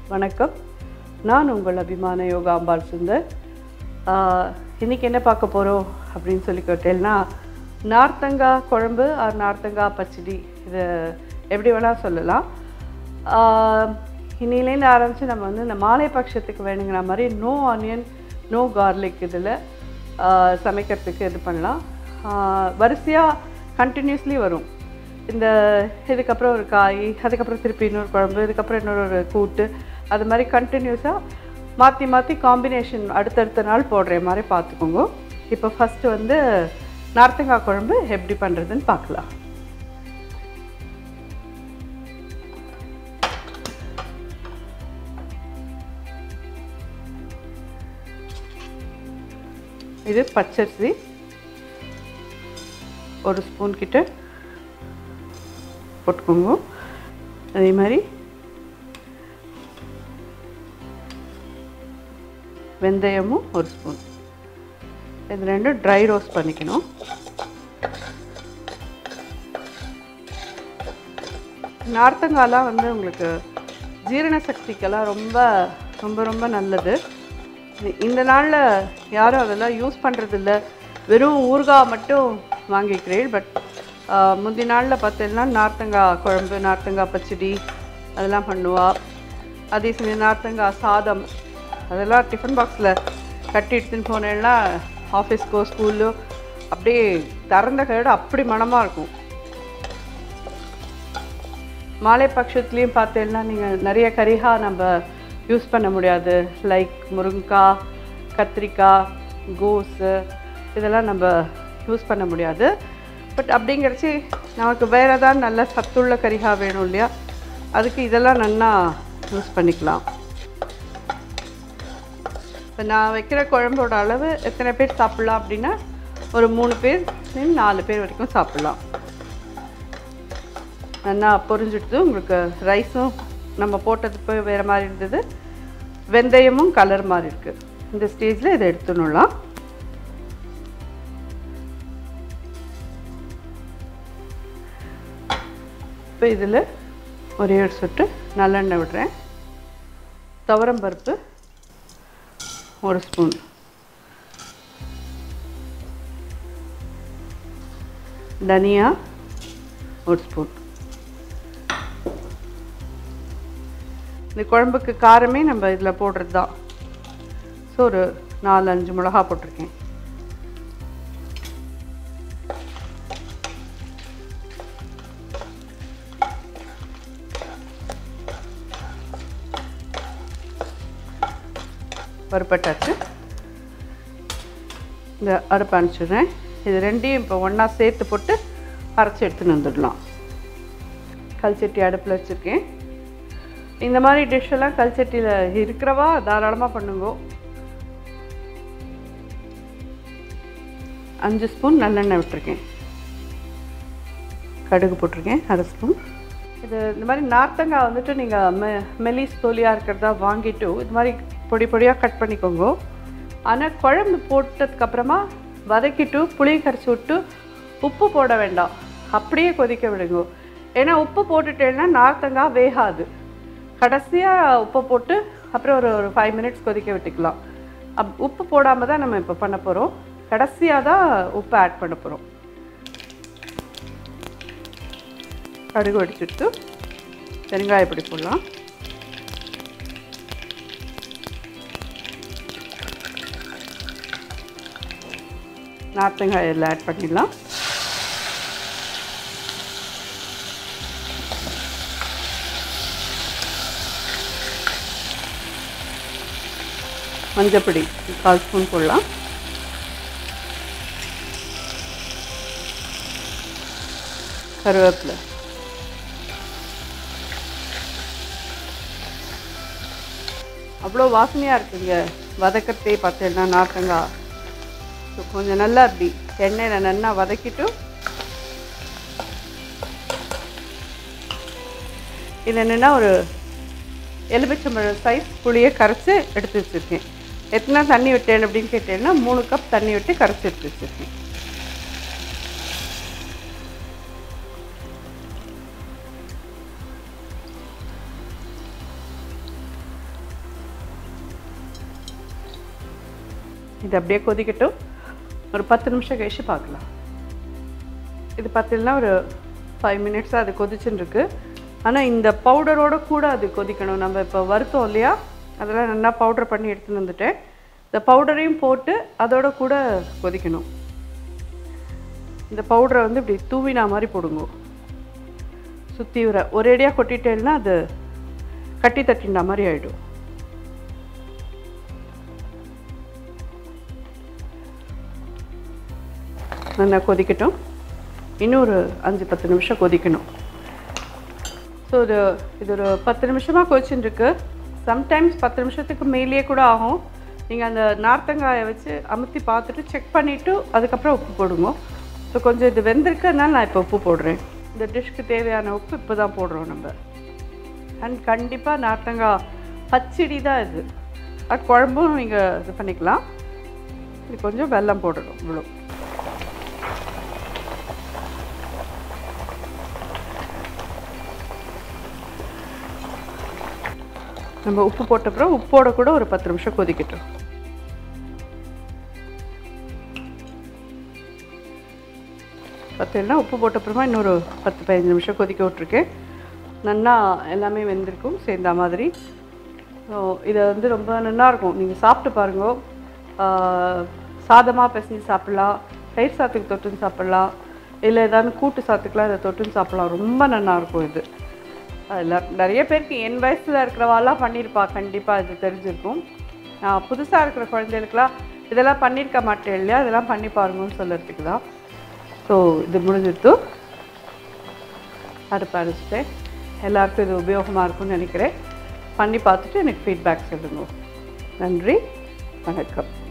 வணக்கம் நான் உங்கள் அபிமான யோகா அம்பாள் சுந்தர் ஆஹ், இன்னைக்கு என்ன பார்க்க போகிறோம் அப்படின்னு சொல்லி கேட்டேன்னா நார்த்தங்காய் குழம்பு ஆர் நார்த்தங்காய் பச்சடி இது எப்படி வேணால் சொல்லலாம் ஆஹ், இன்னிலேருந்து ஆரம்பித்து நம்ம வந்து இந்த மாலை பட்சத்துக்கு வேணுங்கிற மாதிரி நோ ஆனியன் நோ கார்லிக் இதில் சமைக்கிறதுக்கு இது பண்ணலாம் வரிசையாக கண்டினியூஸ்லி வரும் இந்த இதுக்கப்புறம் ஒரு காய் அதுக்கப்புறம் திருப்பி இன்னொரு குழம்பு இதுக்கப்புறம் இன்னொரு ஒரு கூட்டு அது மாதிரி கண்டினியூஸாக மாற்றி மாற்றி காம்பினேஷன் அடுத்தடுத்த நாள் போடுற மாதிரி பார்த்துக்கோங்க இப்போ ஃபஸ்ட்டு வந்து நார்த்தங்காய் குழம்பு எப்படி பண்ணுறதுன்னு பார்க்கலாம் இது பச்சரிசி ஒரு ஸ்பூன் கிட்ட போட்டுக்கோங்க அதே மாதிரி வெந்தயமும் ஒரு ஸ்பூன் இது ரெண்டும் ட்ரை ரோஸ்ட் பண்ணிக்கணும் நார்த்தங்காலாம் வந்து உங்களுக்கு ஜீரண சக்திக்கெல்லாம் ரொம்ப ரொம்ப ரொம்ப நல்லது இ- இந்த நாளில் யாரும் அதெல்லாம் யூஸ் பண்ணுறதில்ல வெறும் ஊறுகாய் மட்டும் வாங்கிக்கிறேன் பட் முந்தி நாளில் பார்த்தீங்கன்னா நார்த்தங்காய் குழம்பு நார்த்தங்காய் பச்சடி அதெல்லாம் பண்ணுவா அதே சமயம் நார்த்தங்காய் சாதம் அதெல்லாம் டிஃபன் பாக்ஸில் கட்டி எடுத்துன்னு போனேன்னா ஆஃபீஸ்க்கோ ஸ்கூல்லோ அப்படியே திறந்த கையோட அப்படி மணமாக இருக்கும் மாலை பட்சத்துலேயும் பார்த்தீங்கன்னா நீங்கள் நிறைய கரிகா நம்ம யூஸ் பண்ண முடியாது லைக் முருங்கைக்காய் கத்திரிக்காய் கோஸு இதெல்லாம் நம்ம யூஸ் பண்ண முடியாது பட் அப்படிங்கிறச்சு நமக்கு வேறு ஏதாவது நல்ல சத்துள்ள கரிகா வேணும் இல்லையா அதுக்கு இதெல்லாம் நல்லா யூஸ் பண்ணிக்கலாம் இப்போ நான் வைக்கிற குழம்போட அளவு எத்தனை பேர் சாப்பிட்லாம் அப்படின்னா ஒரு மூணு பேர் நாலு பேர் வரைக்கும் சாப்பிட்லாம் நல்லா பொரிஞ்சிடுது உங்களுக்கு ரைஸும் நம்ம போட்டது போய் வேறு மாதிரி இருந்தது வெந்தயமும் கலர் மாதிரி இருக்குது இந்த ஸ்டேஜில் இதை எடுத்துடலாம் இப்போ இதில் ஒரே ஒரு சொட்டு நல்லெண்ணெய் விடுறேன் துவரம் பருப்பு ஒரு ஸ்பூன் தனியா ஒரு ஸ்பூன் இந்த குழம்புக்கு காரமே நம்ம இதில் போடுறது தான் ஸோ ஒரு நாலு அஞ்சு மிளகா போட்டிருக்கேன் வறுப்பட்டாச்சு இந்த அரைப்பு அனுப்பிச்சிடுறேன் இது ரெண்டையும் இப்போ ஒன்றா சேர்த்து போட்டு அரைச்சி எடுத்துன்னு வந்துடலாம் கல்சட்டி அடுப்பில் வச்சுருக்கேன் இந்த மாதிரி dish எல்லாம் கல்சட்டியில் இருக்கிறவா தாராளமாக பண்ணுங்க அஞ்சு ஸ்பூன் நல்லெண்ணெய் விட்டுருக்கேன் கடுகு போட்டிருக்கேன் அரை ஸ்பூன் இது இந்த மாதிரி நார்த்தங்காய் வந்துட்டு நீங்கள் மெ மெலிஸ் தோலியாக இருக்கிறதா வாங்கிட்டு இது மாதிரி பொடி பொடியாக கட் பண்ணிக்கோங்க ஆனால் குழம்பு போட்டதுக்கப்புறமா வதக்கிட்டு புளியை கரைச்சி விட்டு உப்பு போட வேண்டாம் அப்படியே கொதிக்க விடுங்க ஏன்னா உப்பு போட்டுட்டேன்னா நார்த்தங்காய் வேகாது கடைசியாக உப்பை போட்டு அப்புறம் ஒரு ஒரு ஃபைவ் மினிட்ஸ் கொதிக்க விட்டுக்கலாம் அப் உப்பு போடாமல் தான் நம்ம இப்போ பண்ண போகிறோம் கடைசியாக தான் உப்பு ஆட் பண்ண போகிறோம் கடுகு வடிச்சுட்டு பெருங்காய பொடி போடலாம் நார்த்தங்காய் எல்லாம் ஆட் பண்ணிடலாம் மஞ்சப்பொடி கால் ஸ்பூன் போடலாம் கருவேப்பிலை அவ்வளோ வாசனையாக இருக்குங்க வதக்கத்தே பார்த்தேன்னா நார்த்தங்காய் ஸோ கொஞ்சம் நல்லா அப்படி எண்ணெயில் நல்லா வதக்கிட்டு இது என்னென்னா ஒரு எலுமிச்சம்பழம் சைஸ் புளியை கரைச்சி எடுத்து வச்சுருக்கேன் எத்தனை தண்ணி விட்டேன் அப்படின்னு கேட்டேன்னா மூணு கப் தண்ணி விட்டு கரைச்சி எடுத்து வச்சுருக்கேன் இது அப்படியே கொதிக்கட்டும் ஒரு பத்து நிமிஷம் கழிச்சு பார்க்கலாம் இது பார்த்தீங்கன்னா ஒரு ஃபைவ் மினிட்ஸாக அது கொதிச்சுன்னு இருக்கு ஆனால் இந்த பவுடரோட கூட அது கொதிக்கணும் நம்ம இப்போ வருத்தோம் இல்லையா அதெல்லாம் நல்லா பவுடர் பண்ணி எடுத்துன்னு வந்துட்டேன் இந்த பவுடரையும் போட்டு அதோட கூட கொதிக்கணும் இந்த பவுடரை வந்து இப்படி தூவினா மாதிரி போடுங்க சுற்றி வர ஒரேடியாக கொட்டிட்டேன்னா அது கட்டி தட்டின மாதிரி ஆகிடும் நல்லா கொதிக்கட்டும் இன்னும் ஒரு அஞ்சு பத்து நிமிஷம் கொதிக்கணும் ஸோ இது இது ஒரு பத்து நிமிஷமாக கொதிச்சுட்டு இருக்கு சம்டைம்ஸ் பத்து நிமிஷத்துக்கு மேலேயே கூட ஆகும் நீங்கள் அந்த நார்த்தங்காயை வச்சு அமுத்தி பார்த்துட்டு செக் பண்ணிவிட்டு அதுக்கப்புறம் உப்பு போடுங்க ஸோ கொஞ்சம் இது வெந்திருக்கனால நான் இப்போ உப்பு போடுறேன் இந்த டிஷ்க்கு தேவையான உப்பு இப்போ தான் போடுறோம் நம்ம அண்ட் கண்டிப்பாக நார்த்தங்காய் பச்சடி தான் இது அது குழம்பும் நீங்கள் இது பண்ணிக்கலாம் இது கொஞ்சம் வெல்லம் போடணும் இவ்வளோ நம்ம உப்பு போட்ட அப்புறம் உப்போட கூட ஒரு பத்து நிமிஷம் கொதிக்கட்டும் பார்த்தீங்கன்னா உப்பு போட்ட அப்புறமா இன்னொரு பத்து பதினஞ்சு நிமிஷம் கொதிக்க விட்ருக்கேன் நல்லா எல்லாமே வெந்திருக்கும் சேர்ந்த மாதிரி ஸோ இதை வந்து ரொம்ப நல்லா இருக்கும் நீங்கள் சாப்பிட்டு பாருங்க சாதமாக பிசைஞ்சு சாப்பிட்லாம் தயிர் சாத்துக்கு தொட்டுன்னு சாப்பிட்லாம் இல்லை ஏதாவது கூட்டு சாத்துக்கெலாம் இதை தொட்டுன்னு சாப்பிட்லாம் ரொம்ப நல்லா இருக்கும் இது அதில் நிறைய பேருக்கு என் வயசில் இருக்கிறவாலாம் பண்ணியிருப்பா கண்டிப்பாக இது தெரிஞ்சிருக்கும் நான் புதுசாக இருக்கிற குழந்தைகளுக்கெல்லாம் இதெல்லாம் பண்ணியிருக்க மாட்டேன் இல்லையா இதெல்லாம் பண்ணி பாருங்கன்னு சொல்கிறதுக்கு தான் ஸோ இது முடிஞ்சிட்டு அடுப்பு அரைச்சிட்டேன் எல்லாருக்கும் இது உபயோகமாக இருக்கும்னு நினைக்கிறேன் பண்ணி பார்த்துட்டு எனக்கு ஃபீட்பேக் சொல்லுங்க நன்றி வணக்கம்